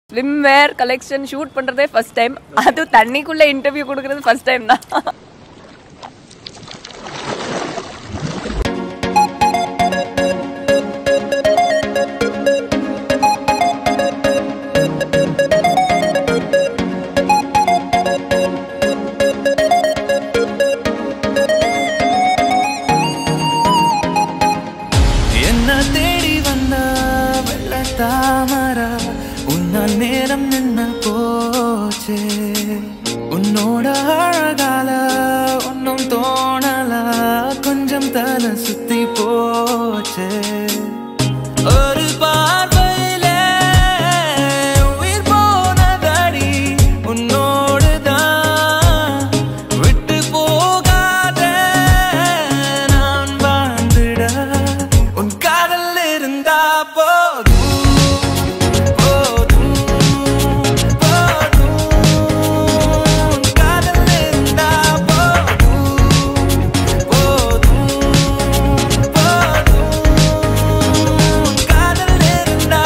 slim wear collection shoot பண்றதே first time அது தண்ணிக்குள்ள இன்டர்வியூ கொடுக்கறது ஃபர்ஸ்ட் டைம் தான் என்ன தேடி வந்த வெள்ள தாமரா உன்னால் நேரம் நின்ன போச்சே உன்னோட அழகால ஒன்னும் தோணல கொஞ்சம் தலை சுத்தி போச்சே ஒரு பார்வையிலே உயிர் போனதடி உன்னோடுதான் விட்டு போகாத நான் வாழ்ந்திட உன் காதல் இருந்தா போதும் போதும் போதும் உன் காதல் இருந்தா போதும் போதும் போதும் உன் காதல் இருந்தா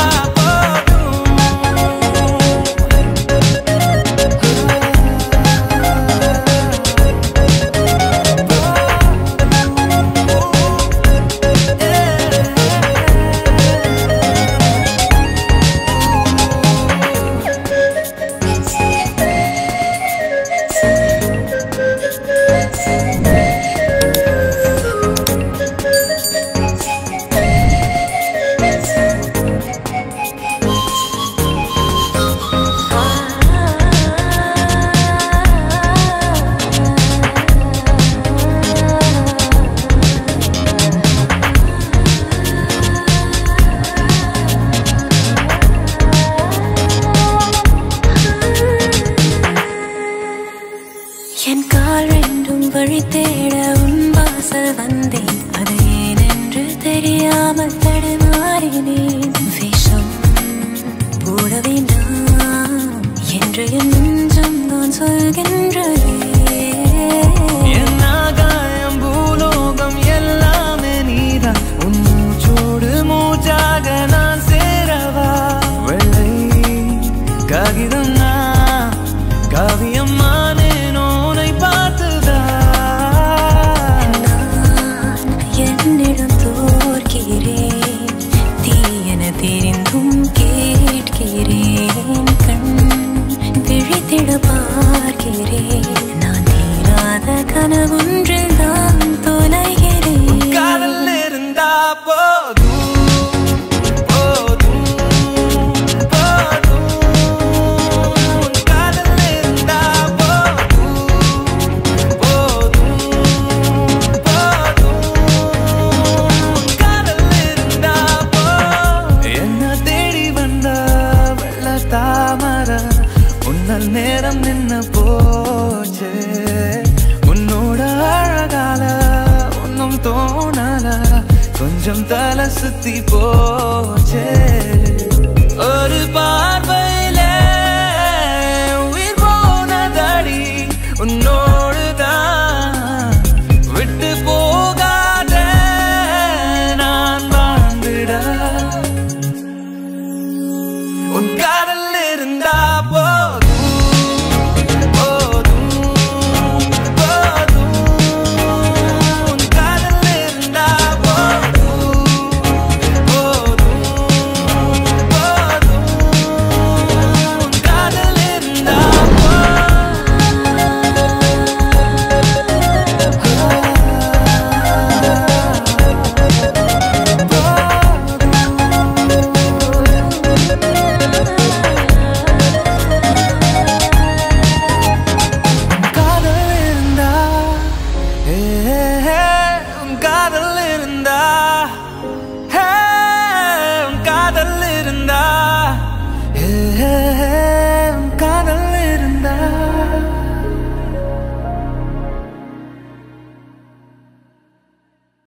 என் கால் ரெண்டும் வழி தேட உன் வாசல் வந்தேன் அது ஏனென்று தெரியாமல் தடுமாறினேன் விஷம் போட வேண்டாம் என்று என் நெஞ்சம் நான் சொல்கின்றதே என் ஆகாயம் பூலோகம் எல்லாமே நீதான் உன் மூச்சோடு மூச்சாக நான் சேரவா வெள்ளை காகிதம் நான் காவியம் மானேனோனை பார்த்துதான் நான் என்னிடம் தோற்கிறேன் தீயென தெரிந்தும் கேட்கிறேன் கண் விழித்திட பார்க்கிறேன் நான் தீராத கனவொன்றில் தான் தொலைகிறேன் காதல் இருந்தா போதும் போதும் போதும் உன் காதல் இருந்தா போதும் போதும் போதும் உன் காதல் இருந்தா போதும் என்ன தேடி வந்த வெள்ள தாமர உன்னல் நேரம் நின்ன போச்சே உன்னோட அழகால ஒன்னும் தோணல கொஞ்சம் தலை சுத்தி போச்சே ஒரு பார்வையிலே உயிர் போனதடி உன்னோடுதான் விட்டு போகாத நான் வாழ்ந்திட உன் காதல் இருந்தா போதும்